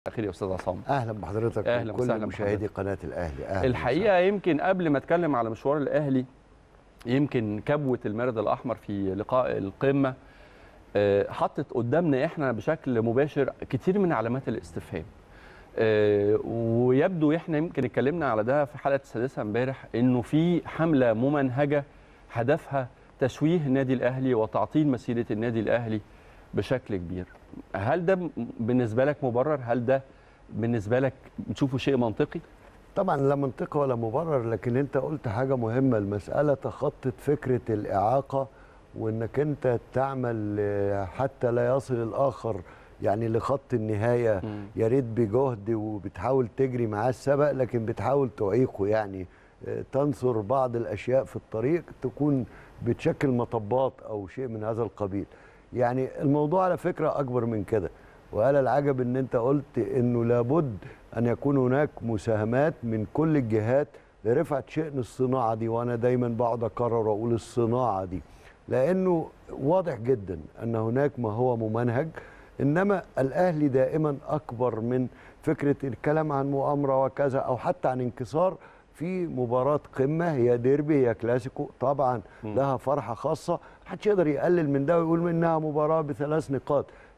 اخير يا استاذ عصام اهلا بحضرتك أهلا وكل وسهلا مشاهدي قناه الاهلي اهلا الحقيقه يمكن قبل ما اتكلم على مشوار الاهلي يمكن كبوه المارد الاحمر في لقاء القمه آه، حطت قدامنا احنا بشكل مباشر كتير من علامات الاستفهام آه، ويبدو احنا يمكن اتكلمنا على ده في حلقه السادسه امبارح انه في حمله ممنهجه هدفها تشويه النادي الاهلي وتعطيل مسيره النادي الاهلي بشكل كبير هل ده بالنسبه لك مبرر هل ده بالنسبه لك بتشوفه شيء منطقي طبعا لا منطقي ولا مبرر لكن انت قلت حاجه مهمه المساله تخطت فكره الاعاقه وانك انت تعمل آه، حتى لا يصل الاخر يعني لخط النهايه مم. يا ريت بجهد وبتحاول تجري معاه السبق لكن بتحاول تعيقه يعني آه، تنصر بعض الاشياء في الطريق تكون بتشكل مطبات او شيء من هذا القبيل يعني الموضوع على فكره اكبر من كده وقال العجب ان انت قلت انه لابد ان يكون هناك مساهمات من كل الجهات لرفعه شأن الصناعه دي وانا دايما بقعد اكرر واقول الصناعه دي لانه واضح جدا ان هناك ما هو ممنهج انما الاهلي دائما اكبر من فكره الكلام عن مؤامره وكذا او حتى عن انكسار في مباراه قمه هي ديربي هي كلاسيكو طبعا مم. لها فرحه خاصه محدش يقدر يقلل من ده ويقول انها مباراه بثلاث نقاط